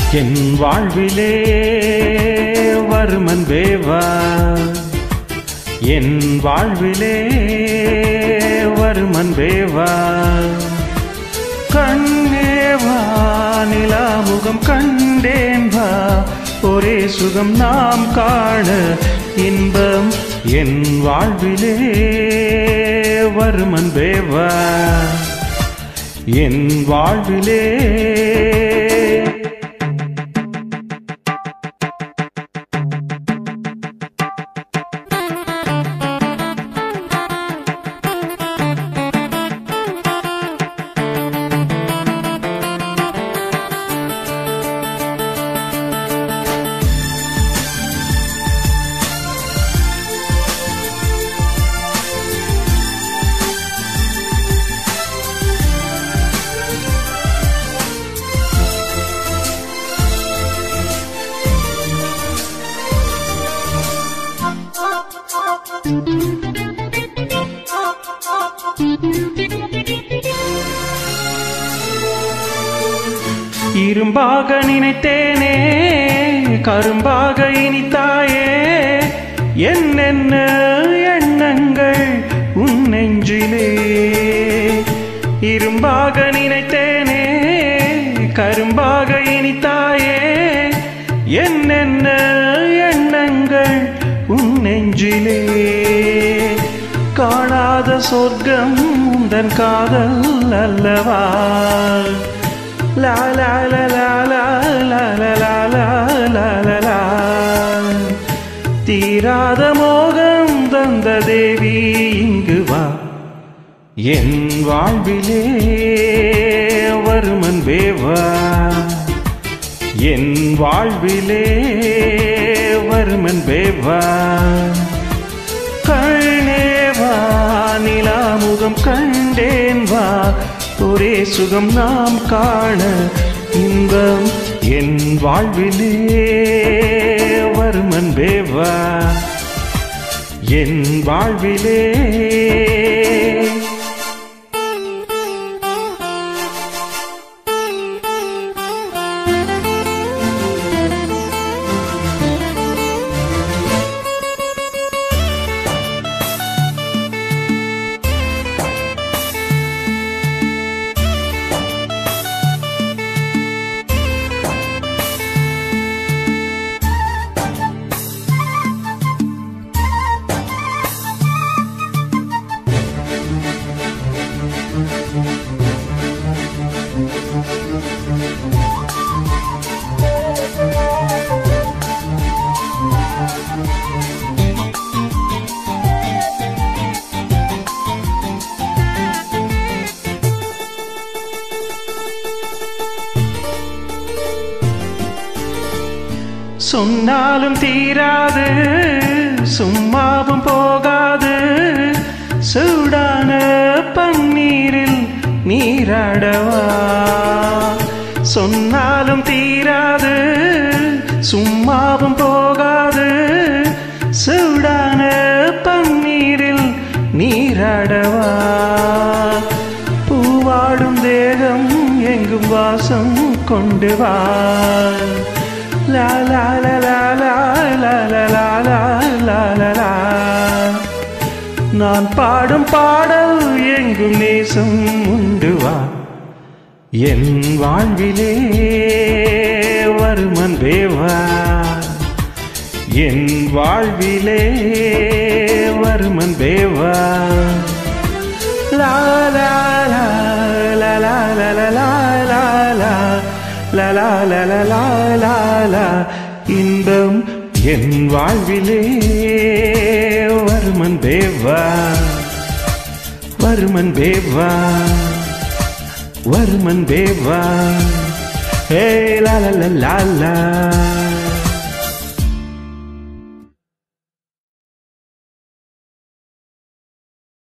என் வாழ்விலே வறுமன் வேவா என் வாழ்விலே வறுமன் வேவா கண்ணேவா நிலாமுகம் கண்டேன் வா ஒரே சுகம் நாம் காண இன்பம் என் வாழ்விலே வறுமன் வேவா என் வாழ்விலே இரும்பாக நினைத்தேனே கரும்பாக இனித்தாயே என்னென்ன எண்ணங்கள் உன் நெஞ்சிலே இரும்பாக நினைத்தேனே கரும்பாக இனித்தாயே என்னென்ன எண்ணங்கள் உன் நெஞ்சிலே காணாத சொர்க்கம் உந்தன் காதல் அல்லவா லா லா லா லா லா லா லா லா லா லா லா லா தீராத மோகம் தந்த தேவி இங்கு வா என் வாழ்விலே வருமன் வேவா என் வாழ்விலே வருமன் வேவா கண்ணேவா நிலாமுகம் கண்டேன் வா ஒரே சுகம் நாம் காண இன்பம் என் வாழ்விலே வருமன் வேவா என் வாழ்விலே சொன்னாலும் தீராது சும்மாவும் போகாது சூடான பன்னீரில் நீராடவா சொன்னாலும் தீராது சும்மாவும் போகாது சூடான பன்னீரில் நீராடவா பூவாடும் தேகம் எங்கும் வாசம் கொண்டு வா லா லா லா லா லா லா லா லா லா லா லா லா நான் பாடும் பாடல் எங்கும் நேசம் உண்டு வா என் வாழ்விலே வருமன் வேவா என் வாழ்விலே வருமன் வேவா லா லா லா லா லா லா லா லா லா லா லா லா லா லா லா லா லா இன்பம் என் வாழ்விலே வருமன் தேவா வருமன் தேவா வருமன் தேவா ஏ லா லா லா லா லா